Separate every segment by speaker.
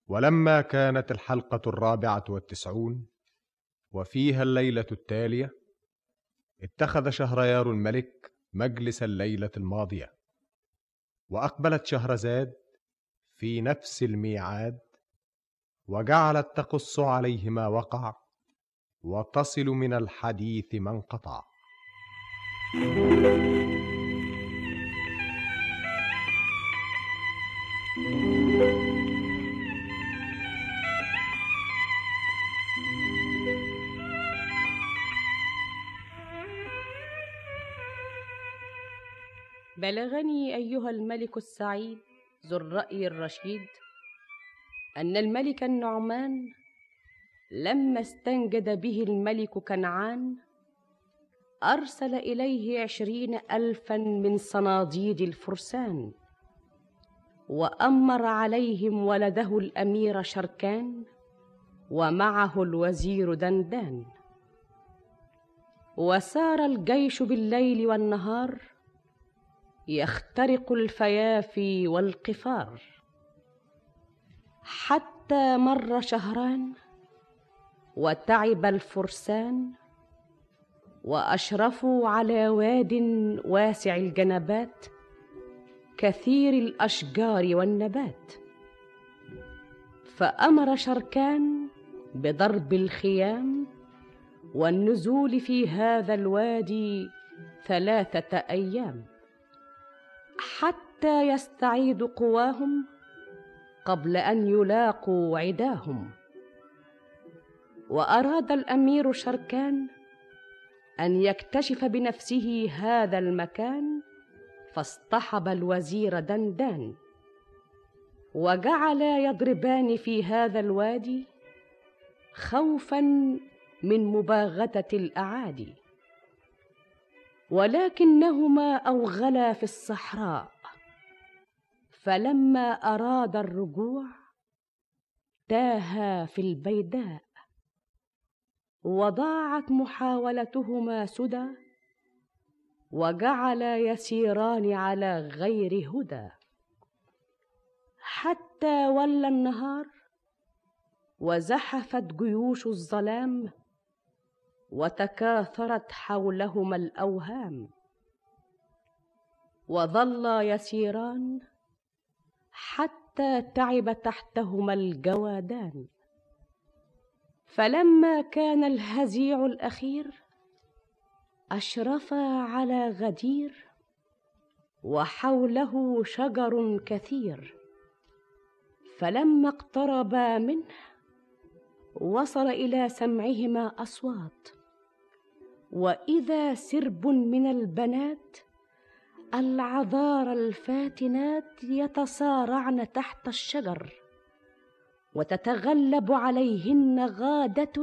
Speaker 1: ولما كانت الحلقة الرابعة والتسعون وفيها الليلة التالية اتخذ شهريار الملك مجلس الليلة الماضية وأقبلت شهرزاد في نفس الميعاد وجعلت تقص عليه ما وقع وتصل من الحديث ما انقطع
Speaker 2: بلغني ايها الملك السعيد ذو الراي الرشيد ان الملك النعمان لما استنجد به الملك كنعان ارسل اليه عشرين الفا من صناديد الفرسان وامر عليهم ولده الامير شركان ومعه الوزير دندان وسار الجيش بالليل والنهار يخترق الفيافي والقفار حتى مر شهران وتعب الفرسان واشرفوا على واد واسع الجنبات كثير الاشجار والنبات فامر شركان بضرب الخيام والنزول في هذا الوادي ثلاثه ايام حتى يستعيدوا قواهم قبل ان يلاقوا عداهم واراد الامير شركان ان يكتشف بنفسه هذا المكان فاصطحب الوزير دندان وجعلا يضربان في هذا الوادي خوفا من مباغته الاعادي ولكنهما اوغلا في الصحراء فلما اراد الرجوع تاها في البيداء وضاعت محاولتهما سدى وجعلا يسيران على غير هدى حتى ولى النهار وزحفت جيوش الظلام وتكاثرت حولهما الاوهام وظلا يسيران حتى تعب تحتهما الجوادان فلما كان الهزيع الاخير اشرفا على غدير وحوله شجر كثير فلما اقتربا منه وصل الى سمعهما اصوات واذا سرب من البنات العذار الفاتنات يتصارعن تحت الشجر وتتغلب عليهن غاده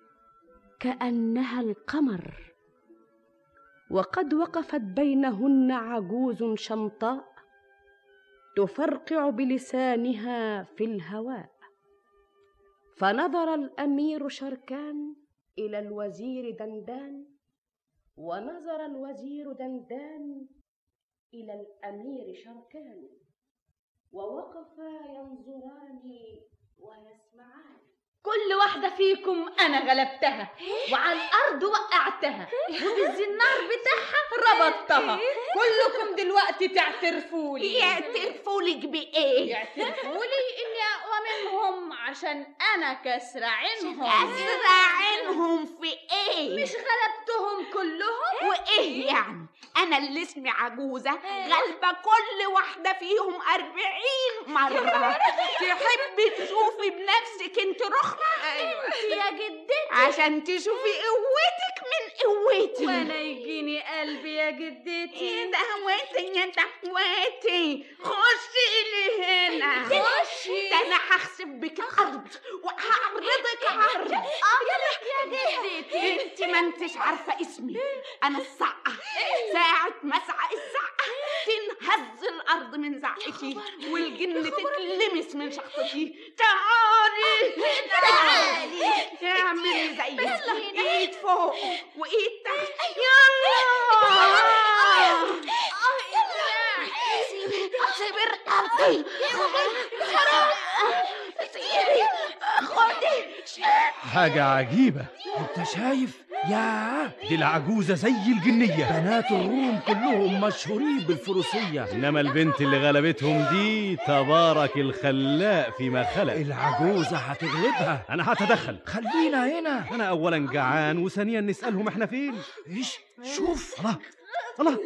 Speaker 2: كانها القمر وقد وقفت بينهن عجوز شمطاء تفرقع بلسانها في الهواء فنظر الامير شركان الى الوزير دندان ونظر الوزير دندان الى الامير شركان ووقفا ينظران ويسمعان
Speaker 3: كل واحدة فيكم أنا غلبتها وعلى الأرض وقعتها وبالزنار بتاعها ربطتها كلكم دلوقتي تعترفوا لي
Speaker 4: يعترفوا لك بايه
Speaker 3: يعترفوا لي إني أقوى منهم عشان أنا كسر عينهم
Speaker 4: اسرع عينهم في ايه
Speaker 3: مش غلبتهم كلهم
Speaker 4: وايه يعني انا اللي اسمي عجوزه غالبه كل واحده فيهم أربعين مره تحبي تشوفي بنفسك انت رخرة
Speaker 3: أيوة يا جدتي
Speaker 4: عشان تشوفي قوتك من قوتي
Speaker 3: وأنا يجيني قلبي يا جدتي
Speaker 4: دهوتي يا دهوتي خشي لي هنا
Speaker 3: خشي.
Speaker 4: ده انا هخسف بك الارض وهعرضك عرض
Speaker 3: يا جدتي
Speaker 4: انت ما انتش عارفه اسمي انا الصقه ساعه ما اسعق السعقه تنهز الارض من زعقتي والجن تتلمس من شخصتي تعالي تعالي اعملي زيي ايد فوق وايد تحت يلا سيبي سيبي رقبتي
Speaker 5: حاجة عجيبة
Speaker 6: انت شايف يا
Speaker 5: دي العجوزة زي الجنية
Speaker 6: بنات الروم كلهم مشهورين بالفروسية
Speaker 5: إنما البنت اللي غلبتهم دي تبارك الخلاق فيما خلق
Speaker 6: العجوزة هتغلبها
Speaker 5: أنا هتدخل
Speaker 6: خلينا هنا
Speaker 5: أنا أولا جعان وثانيا نسألهم إحنا فين
Speaker 6: ايش شوف
Speaker 5: الله الله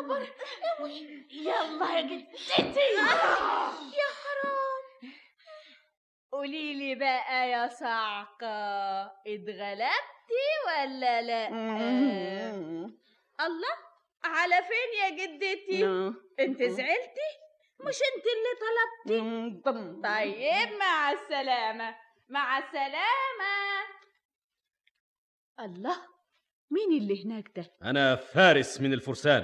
Speaker 3: يلا يا جدتي يا حرام قولي لي بقى يا صعقة اتغلبتي ولا لا الله على فين يا جدتي انت زعلتي مش انت اللي طلبتي طيب مع السلامة مع السلامة الله مين اللي هناك ده
Speaker 5: أنا فارس من الفرسان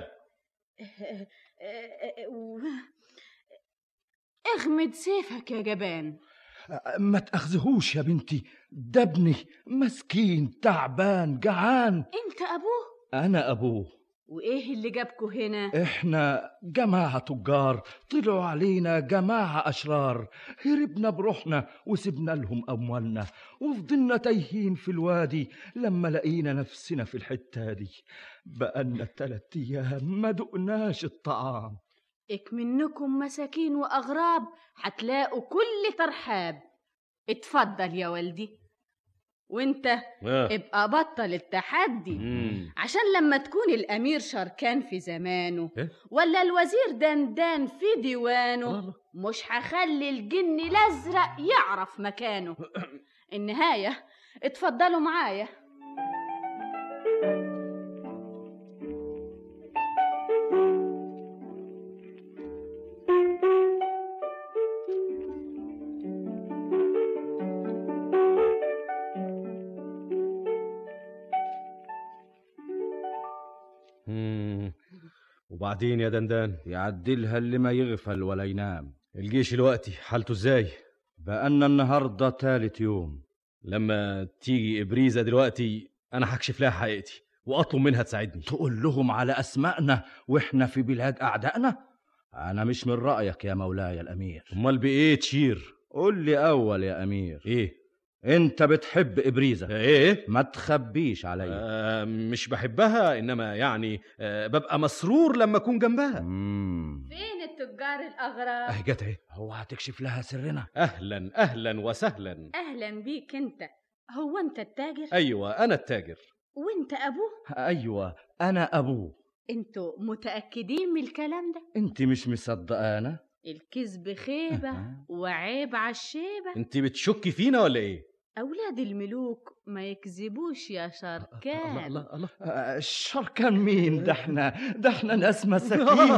Speaker 3: اغمد سيفك يا جبان
Speaker 6: ما تأخذهوش يا بنتي ده ابني مسكين تعبان جعان
Speaker 3: انت ابوه
Speaker 6: أنا أبوه
Speaker 3: وايه اللي جابكوا هنا
Speaker 6: إحنا جماعة تجار طلعوا علينا جماعة أشرار هربنا بروحنا وسبنا لهم أموالنا وفضلنا تايهين في الوادي لما لقينا نفسنا في الحتة دي بقالنا تلات أيام ما دقناش الطعام
Speaker 3: اك منكم مساكين واغراب هتلاقوا كل ترحاب اتفضل يا والدي وانت
Speaker 5: آه.
Speaker 3: ابقى بطل التحدي
Speaker 5: مم.
Speaker 3: عشان لما تكون الامير شركان في زمانه
Speaker 5: إيه؟
Speaker 3: ولا الوزير دندان في ديوانه
Speaker 5: الله الله.
Speaker 3: مش هخلي الجن الازرق يعرف مكانه النهايه اتفضلوا معايا
Speaker 5: مم. وبعدين يا دندان
Speaker 6: يعدلها اللي ما يغفل ولا ينام
Speaker 5: الجيش الوقتي حالته ازاي
Speaker 6: بقالنا النهاردة تالت يوم
Speaker 5: لما تيجي إبريزة دلوقتي أنا هكشف لها حقيقتي وأطلب منها تساعدني
Speaker 6: تقول لهم على أسمائنا وإحنا في بلاد أعدائنا أنا مش من رأيك يا مولاي الأمير
Speaker 5: أمال بإيه تشير
Speaker 6: قول لي أول يا أمير
Speaker 5: إيه
Speaker 6: أنت بتحب إبريزة
Speaker 5: إيه
Speaker 6: ما تخبيش عليا
Speaker 5: آه مش بحبها إنما يعني آه ببقى مسرور لما أكون جنبها
Speaker 6: مم.
Speaker 3: فين التجار الاغراب
Speaker 5: أهي جت أهي
Speaker 6: هو هتكشف لها سرنا
Speaker 5: أهلا أهلا وسهلا
Speaker 3: اهلا بيك انت هو انت التاجر
Speaker 5: أيوة أنا التاجر
Speaker 3: وانت ابوه
Speaker 6: أيوة أنا أبوه
Speaker 3: انتوا متاكدين من الكلام ده
Speaker 6: أنت مش مصدقانا
Speaker 3: الكذب خيبه
Speaker 6: أها.
Speaker 3: وعيب على الشيبه
Speaker 5: أنت بتشكي فينا ولا إيه
Speaker 3: اولاد الملوك ما يكذبوش يا شركان
Speaker 5: الله الله
Speaker 6: آه، الشركان مين ده احنا ده احنا ناس مساكين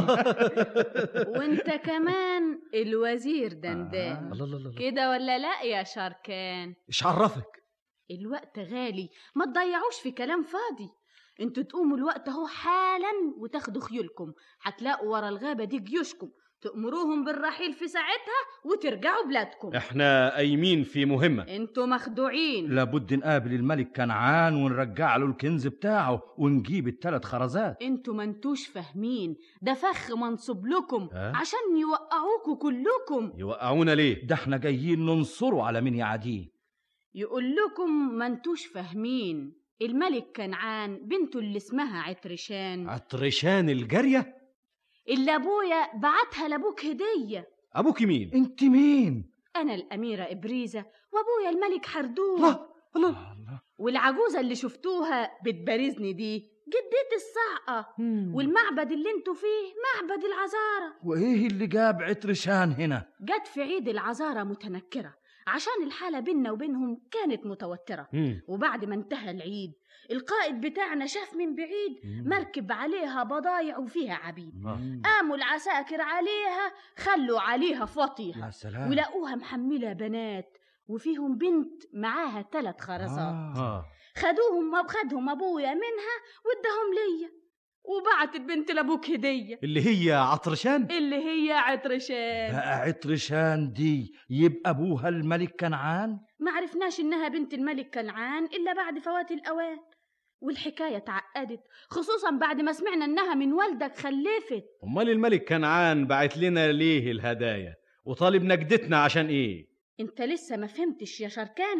Speaker 3: وانت كمان الوزير دندان
Speaker 6: آه.
Speaker 5: الله الله الله
Speaker 3: كده ولا لا يا شركان
Speaker 5: إيش عرفك
Speaker 3: الوقت غالي ما تضيعوش في كلام فاضي انتوا تقوموا الوقت اهو حالا وتاخدوا خيولكم هتلاقوا ورا الغابة دي جيوشكم تأمروهم بالرحيل في ساعتها وترجعوا بلادكم
Speaker 5: إحنا قايمين في مهمة
Speaker 3: انتوا مخدوعين
Speaker 6: لابد نقابل الملك كنعان ونرجع له الكنز بتاعه ونجيب الثلاث خرزات
Speaker 3: انتوا ما انتوش فاهمين ده فخ منصوب لكم
Speaker 5: ها؟
Speaker 3: عشان يوقعوكوا كلكم
Speaker 5: يوقعونا ليه
Speaker 6: ده احنا جايين ننصره على مين يعاديه
Speaker 3: يقول لكم ما انتوش فاهمين الملك كنعان بنته اللي اسمها عطرشان
Speaker 5: عطرشان الجارية
Speaker 3: اللي ابويا بعتها لابوك هديه
Speaker 5: أبوك مين
Speaker 6: انت مين
Speaker 3: انا الاميره ابريزه وابويا الملك حردون
Speaker 5: الله الله
Speaker 6: الله
Speaker 3: والعجوزه اللي شفتوها بتبارزني دي جدتي الصعقه والمعبد اللي انتوا فيه معبد العذاره
Speaker 6: وايه اللي جاب عطرشان هنا
Speaker 3: جت في عيد العذاره متنكره عشان الحاله بيننا وبينهم كانت متوتره
Speaker 5: مم.
Speaker 3: وبعد ما انتهى العيد القائد بتاعنا شاف من بعيد مركب عليها بضايع وفيها عبيد قاموا العساكر عليها خلوا عليها فطيها
Speaker 6: يا سلام
Speaker 3: ولقوها محملة بنات وفيهم بنت معاها ثلاث خرزات
Speaker 6: آه.
Speaker 5: آه
Speaker 3: خدوهم خدهم ابويا منها واداهم ليا وبعت البنت لابوك هديه
Speaker 5: اللي هي عطرشان
Speaker 3: اللي هي عطرشان
Speaker 6: بقى عطرشان دي يبقى ابوها الملك كنعان
Speaker 3: ما عرفناش انها بنت الملك كنعان الا بعد فوات الاوان والحكايه اتعقدت خصوصا بعد ما سمعنا انها من والدك خلفت
Speaker 5: أمال الملك كنعان بعت لنا ليه الهدايا وطالب نجدتنا عشان إيه
Speaker 3: انت لسه ما فهمتش يا شركان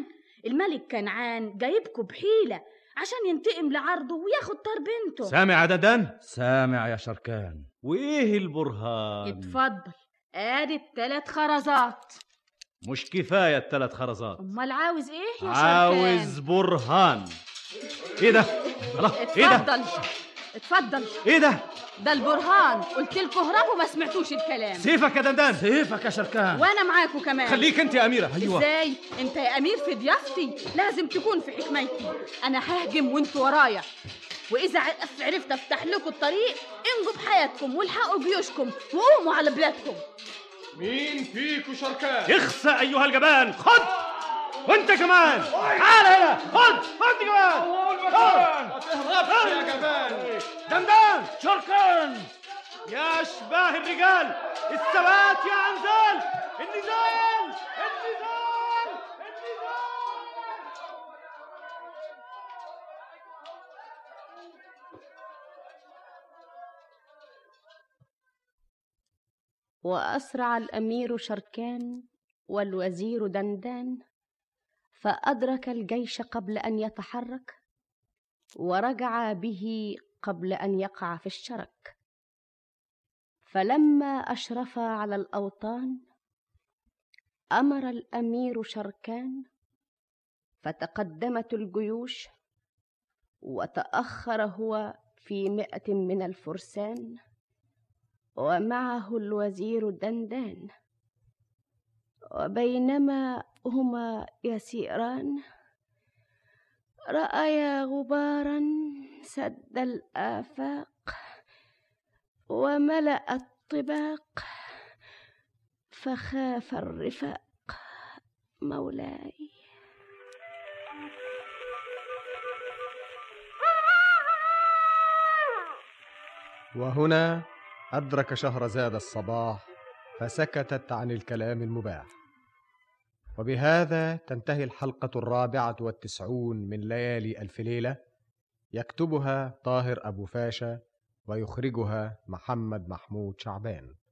Speaker 3: الملك كنعان جايبكوا بحيلة عشان ينتقم لعرضه وياخد طار بنته
Speaker 5: سامع يا دندان
Speaker 6: سامع يا شركان
Speaker 5: وايه البرهان
Speaker 3: اتفضل ادي التلات خرزات
Speaker 5: مش كفايه الثلاث خرزات
Speaker 3: امال عاوز ايه يا
Speaker 5: عاوز
Speaker 3: شركان
Speaker 5: برهان ايه ده الله ايه ده
Speaker 3: اتفضل اتفضل
Speaker 5: ايه ده
Speaker 3: ده البرهان قلت لكم اهربوا ما سمعتوش الكلام
Speaker 5: سيفك يا دندان
Speaker 6: سيفك يا شركان
Speaker 3: وانا معاكم كمان
Speaker 5: خليك انت يا اميره
Speaker 6: ايوه
Speaker 3: ازاي انت يا امير في ضيافتي لازم تكون في حكمتي انا ههجم وانتوا ورايا واذا عرف- عرفت افتح لكم الطريق انجوا بحياتكم والحقوا جيوشكم وقوموا على بلادكم
Speaker 1: مين فيكم شركان
Speaker 5: اخسى ايها الجبان خد وانت كمان تعال هنا خد خد كمان
Speaker 1: ما تهربش يا جبان
Speaker 5: دندان شركان يا اشباه الرجال الثبات يا انزال النزال النزال النزال
Speaker 2: واسرع الامير شركان والوزير دندان فادرك الجيش قبل ان يتحرك ورجع به قبل ان يقع في الشرك فلما اشرفا على الاوطان امر الامير شركان فتقدمت الجيوش وتاخر هو في مئه من الفرسان ومعه الوزير دندان وبينما هما يسيران رايا غبارا سد الافاق وملا الطباق فخاف الرفاق مولاي
Speaker 1: وهنا أدرك شهرزاد الصباح فسكتت عن الكلام المباح وبهذا تنتهي الحلقة الرابعة والتسعون من ليالي ألف ليلة يكتبها طاهر أبو فاشا ويخرجها محمد محمود شعبان